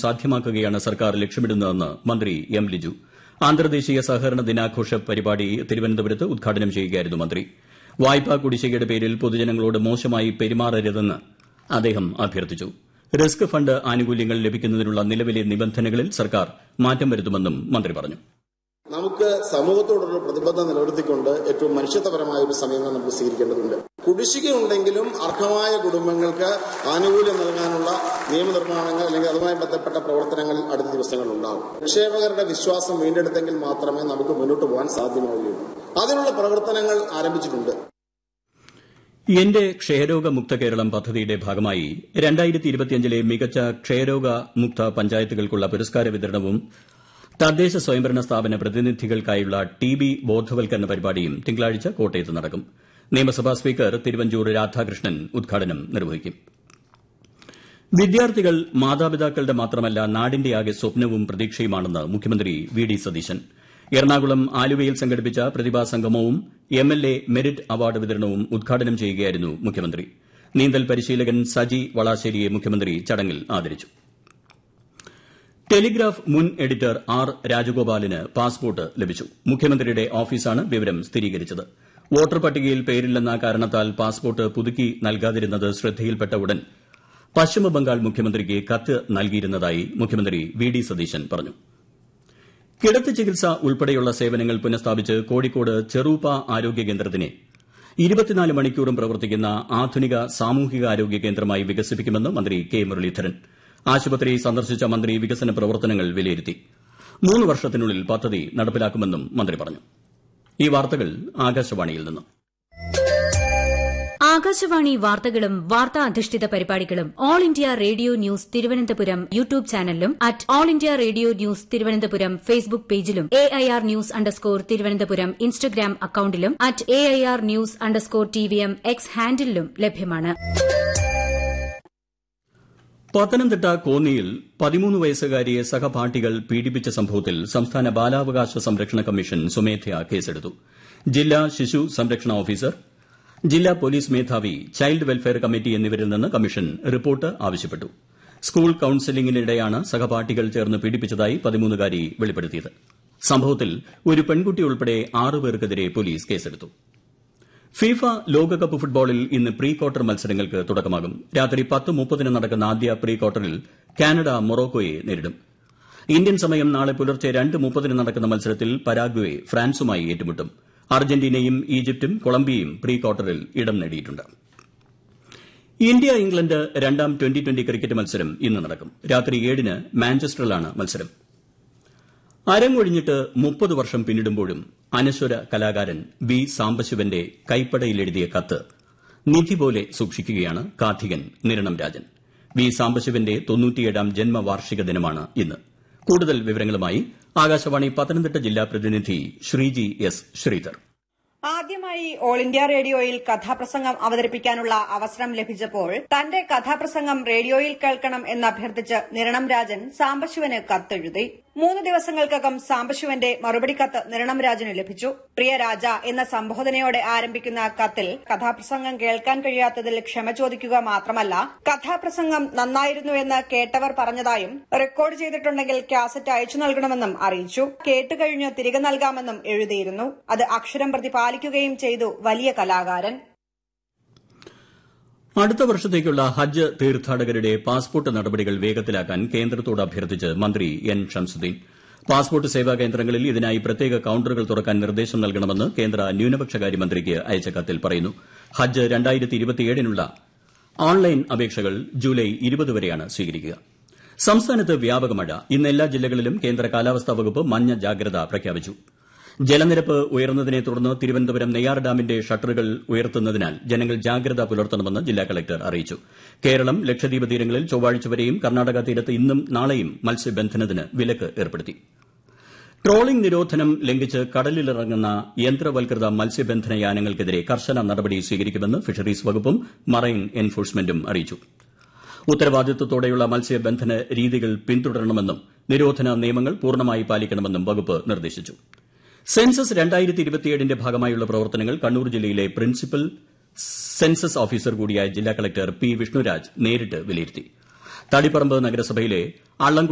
സാധ്യമാക്കുകയാണ് സർക്കാർ ലക്ഷ്യമിടുന്നതെന്ന് മന്ത്രി എം ലിജു അന്തർദേശീയ സഹകരണ ദിനാഘോഷ പരിപാടി തിരുവനന്തപുരത്ത് ഉദ്ഘാടനം ചെയ്യുകയായിരുന്നു മന്ത്രി വായ്പാ കുടിശ്ശികയുടെ പേരിൽ പൊതുജനങ്ങളോട് മോശമായി പെരുമാറരുതെന്ന് അദ്ദേഹം അഭ്യർത്ഥിച്ചു റിസ്ക് ഫണ്ട് ആനുകൂല്യങ്ങൾ ലഭിക്കുന്നതിനുള്ള നിലവിലെ നിബന്ധനകളിൽ സർക്കാർ മാറ്റം വരുത്തുമെന്നും മന്ത്രി പറഞ്ഞു നമുക്ക് സമൂഹത്തോടുള്ള പ്രതിബദ്ധത നിലനിർത്തിക്കൊണ്ട് ഏറ്റവും മനുഷ്യത്വപരമായ ഒരു സമീപനം നമുക്ക് സ്വീകരിക്കേണ്ടതുണ്ട് കുടിശ്ശിക ഉണ്ടെങ്കിലും അർഹമായ കുടുംബങ്ങൾക്ക് ആനുകൂല്യം നൽകാനുള്ള നിയമനിർമ്മാണങ്ങൾ അല്ലെങ്കിൽ അതുമായി ബന്ധപ്പെട്ട പ്രവർത്തനങ്ങൾ അടുത്ത ദിവസങ്ങളിൽ ഉണ്ടാകും നിക്ഷേപകരുടെ വിശ്വാസം വീണ്ടെടുത്തെങ്കിൽ മാത്രമേ നമുക്ക് മുന്നോട്ട് പോകാൻ സാധ്യമാവുകയുള്ളൂ അതിനുള്ള പ്രവർത്തനങ്ങൾ ആരംഭിച്ചിട്ടുണ്ട് എന്റെ ക്ഷയരോഗ മുക്ത കേരളം പദ്ധതിയുടെ ഭാഗമായി രണ്ടായിരത്തി ഇരുപത്തിയഞ്ചിലെ മികച്ച ക്ഷയരോഗ മുക്ത പഞ്ചായത്തുകൾക്കുള്ള പുരസ്കാര വിതരണവും തദ്ദേശ സ്വയംഭരണ സ്ഥാപന പ്രതിനിധികൾക്കായുള്ള ടി ബി ബോധവൽക്കരണ പരിപാടിയും തിങ്കളാഴ്ച കോട്ടയത്ത് നടക്കും നിയമസഭാ സ്പീക്കർ തിരുവഞ്ചൂർ രാധാകൃഷ്ണൻ ഉദ്ഘാടനം നിർവഹിക്കും വിദ്യാർത്ഥികൾ മാതാപിതാക്കളുടെ മാത്രമല്ല നാടിന്റെയാകെ സ്വപ്നവും പ്രതീക്ഷയുമാണെന്ന് മുഖ്യമന്ത്രി വി ഡി സതീശൻ എറണാകുളം ആലുവയിൽ സംഘടിപ്പിച്ച പ്രതിഭാ സംഗമവും M L A merit award വിതരണവും ഉദ്ഘാടനം ചെയ്യുകയായിരുന്നു മുഖ്യമന്ത്രി നീന്തൽ പരിശീലകൻ സജി വളാശ്ശേരിയെ മുഖ്യമന്ത്രി ചടങ്ങിൽ ആദരിച്ചു ടെലിഗ്രാഫ് മുൻ എഡിറ്റർ ആർ രാജഗോപാലിന് പാസ്പോർട്ട് ലഭിച്ചു മുഖ്യമന്ത്രിയുടെ ഓഫീസാണ് വിവരം സ്ഥിരീകരിച്ചത് വോട്ടർ പട്ടികയിൽ പേരില്ലെന്ന കാരണത്താൽ പാസ്പോർട്ട് പുതുക്കി നൽകാതിരുന്നത് ശ്രദ്ധയിൽപ്പെട്ട ഉടൻ പശ്ചിമബംഗാൾ മുഖ്യമന്ത്രിക്ക് കത്ത് നൽകിയിരുന്നതായി മുഖ്യമന്ത്രി വി ഡി സതീശൻ പറഞ്ഞു കിടത്തി ചികിത്സ ഉൾപ്പെടെയുള്ള സേവനങ്ങൾ പുനഃസ്ഥാപിച്ച് കോഴിക്കോട് ചെറൂപ്പ ആരോഗ്യ കേന്ദ്രത്തിനെ ഇരുപത്തിനാല് മണിക്കൂറും പ്രവർത്തിക്കുന്ന ആധുനിക സാമൂഹികാരോഗ്യ കേന്ദ്രമായി വികസിപ്പിക്കുമെന്ന് മന്ത്രി കെ മുരളീധരൻ ആശുപത്രി സന്ദർശിച്ച മന്ത്രി വികസന പ്രവർത്തനങ്ങൾ വിലയിരുത്തി മൂന്ന് വർഷത്തിനുള്ളിൽ പദ്ധതി നടപ്പിലാക്കുമെന്നും മന്ത്രി പറഞ്ഞു ഈ വാർത്തകൾ ആകാശവാണിയിൽ നിന്ന് ആകാശവാണി വാർത്തകളും വാർത്താ അധിഷ്ഠിത പരിപാടികളും all India radio news Thiruvananthapuram YouTube ചാനലിലും at all India radio news Thiruvananthapuram Facebook പേജിലും A I R news underscore Thiruvananthapuram Instagram അക്കൌണ്ടിലും at A I R news underscore T V M X ഹാൻഡിലും ലഭ്യമാണ് പത്തനംതിട്ട കോന്നിയിൽ പതിമൂന്ന് വയസ്സുകാരിയെ സഹപാഠികൾ പീഡിപ്പിച്ച സംഭവത്തിൽ സംസ്ഥാന ബാലാവകാശ സംരക്ഷണ കമ്മീഷൻ സ്വമേധയാ കേസെടുത്തു ജില്ലാ ശിശു സംരക്ഷണ ഓഫീസർ ജില്ലാ പോലീസ് മേധാവി ചൈൽഡ് വെൽഫെയർ കമ്മിറ്റി എന്നിവരിൽ നിന്ന് കമ്മീഷൻ റിപ്പോർട്ട് ആവശ്യപ്പെട്ടു സ്കൂൾ കൌൺസിലിംഗിനിടെയാണ് സഹപാഠികൾ ചേർന്ന് പീഡിപ്പിച്ചതായി പതിമൂന്നുകാരി വെളിപ്പെടുത്തിയത് സംഭവത്തിൽ ഒരു പെൺകുട്ടി ഉൾപ്പെടെ ആറ് പേർക്കെതിരെ പോലീസ് കേസെടുത്തു ഫിഫ ലോകകപ്പ് ഫുട്ബോളിൽ ഇന്ന് പ്രീ ക്വാർട്ടർ മത്സരങ്ങൾക്ക് തുടക്കമാകും രാത്രി പത്ത് മുപ്പതിന് നടക്കുന്ന ആദ്യ പ്രീ ക്വാർട്ടറിൽ കാനഡ മൊറോക്കോയെ നേരിടും ഇന്ത്യൻ സമയം നാളെ പുലർച്ചെ രണ്ട് മുപ്പതിന് നടക്കുന്ന മത്സരത്തിൽ പരാഗ്വെ ഫ്രാൻസുമായി ഏറ്റുമുട്ടും അർജന്റീനയും ഈജിപ്തും കൊളംബിയയും പ്രീ ക്വാർട്ടറിൽ ഇടം നേടിയിട്ടുണ്ട് ഇന്ത്യ ഇംഗ്ലണ്ട് രണ്ടാം ട്വന്റി ട്വന്റി ക്രിക്കറ്റ് മത്സരം ഇന്ന് നടക്കും രാത്രി ഏഴിന് മാഞ്ചസ്റ്ററിലാണ് മത്സരം അരങ്ങൊഴിഞ്ഞിട്ട് മുപ്പത് വർഷം പിന്നിടുമ്പോഴും അനശ്വര കലാകാരൻ ബി സാംബശിവന്റെ കൈപ്പടയിലെഴുതിയ കത്ത് നിധി പോലെ സൂക്ഷിക്കുകയാണ് കാഥികൻ നിരണം രാജൻ വി സാംബശിവന്റെ തൊണ്ണൂറ്റിയേഴാം ജന്മവാർഷിക ദിനമാണ് ഇന്ന് കൂടുതൽ വിവരങ്ങളുമായി ആകാശവാണി പത്തനംതിട്ട ജില്ലാ പ്രതിനിധി ശ്രീജി എസ് ശ്രീധർ ആദ്യമായി ഓൾ ഇന്ത്യ റേഡിയോയിൽ കഥാപ്രസംഗം അവതരിപ്പിക്കാനുള്ള അവസരം ലഭിച്ചപ്പോൾ തന്റെ കഥാപ്രസംഗം റേഡിയോയിൽ കേൾക്കണം എന്നഭ്യർത്ഥിച്ച് നിരണം രാജൻ സാംബശിവന് കത്തെഴുതി മൂന്ന് ദിവസങ്ങൾക്കകം സാംബശിവന്റെ മറുപടി കത്ത് നിരണം രാജന് ലഭിച്ചു പ്രിയ രാജ എന്ന സംബോധനയോടെ ആരംഭിക്കുന്ന കത്തിൽ കഥാപ്രസംഗം കേൾക്കാൻ കഴിയാത്തതിൽ ക്ഷമ ചോദിക്കുക മാത്രമല്ല കഥാപ്രസംഗം നന്നായിരുന്നുവെന്ന് കേട്ടവർ പറഞ്ഞതായും റെക്കോർഡ് ചെയ്തിട്ടുണ്ടെങ്കിൽ കാസറ്റ് അയച്ചു നൽകണമെന്നും അറിയിച്ചു കേട്ടുകഴിഞ്ഞ് തിരികെ നൽകാമെന്നും എഴുതിയിരുന്നു അത് അക്ഷരം പ്രതി പാലിക്കുകയും ചെയ്തു വലിയ കലാകാരൻ അടുത്ത വർഷത്തേക്കുള്ള ഹജ്ജ് തീർത്ഥാടകരുടെ പാസ്പോർട്ട് നടപടികൾ വേഗത്തിലാക്കാൻ കേന്ദ്രത്തോട് അഭ്യർത്ഥിച്ച് മന്ത്രി എൻ ഷംസുദ്ദീൻ പാസ്പോർട്ട് സേവാ കേന്ദ്രങ്ങളിൽ ഇതിനായി പ്രത്യേക കൌണ്ടറുകൾ തുറക്കാൻ നിർദ്ദേശം നൽകണമെന്ന് കേന്ദ്ര ന്യൂനപക്ഷകാര്യ മന്ത്രിക്ക് അയച്ച കത്തിൽ പറയുന്നു ഹജ്ജ് നുള്ള ഓൺലൈൻ അപേക്ഷകൾ ജൂലൈ ഇരുപത് വരെയാണ് സ്വീകരിക്കുക സംസ്ഥാനത്ത് വ്യാപക മഴ ഇന്ന് എല്ലാ ജില്ലകളിലും കേന്ദ്ര കാലാവസ്ഥാ വകുപ്പ് മഞ്ഞ ജാഗ്രത പ്രഖ്യാപിച്ചു ജലനിരപ്പ് ഉയർന്നതിനെ തുടർന്ന് തിരുവനന്തപുരം നെയ്യാർ ഡാമിന്റെ ഷട്ടറുകൾ ഉയർത്തുന്നതിനാൽ ജനങ്ങൾ ജാഗ്രത പുലർത്തണമെന്ന് ജില്ലാ കളക്ടർ അറിയിച്ചു കേരളം ലക്ഷദ്വീപ് തീരങ്ങളിൽ ചൊവ്വാഴ്ച വരെയും കർണാടക തീരത്ത് ഇന്നും നാളെയും മത്സ്യബന്ധനത്തിന് വിലക്ക് ഏർപ്പെടുത്തി ട്രോളിംഗ് നിരോധനം ലംഘിച്ച് കടലിലിറങ്ങുന്ന യന്ത്രവൽകൃത മത്സ്യബന്ധന യാനങ്ങൾക്കെതിരെ കർശന നടപടി സ്വീകരിക്കുമെന്ന് ഫിഷറീസ് വകുപ്പും മറൈൻ എൻഫോഴ്സ്മെന്റും അറിയിച്ചു ഉത്തരവാദിത്വത്തോടെയുള്ള മത്സ്യബന്ധന രീതികൾ പിന്തുടരണമെന്നും നിരോധന നിയമങ്ങൾ പൂർണ്ണമായി പാലിക്കണമെന്നും വകുപ്പ് നിർദ്ദേശിച്ചു സെൻസസ് ന്റെ ഭാഗമായുള്ള പ്രവർത്തനങ്ങൾ കണ്ണൂർ ജില്ലയിലെ പ്രിൻസിപ്പൽ സെൻസസ് ഓഫീസർ കൂടിയായ ജില്ലാ കളക്ടർ പി വിഷ്ണുരാജ് നേരിട്ട് വിലയിരുത്തി തളിപ്പറമ്പ് നഗരസഭയിലെ അള്ളംകുളം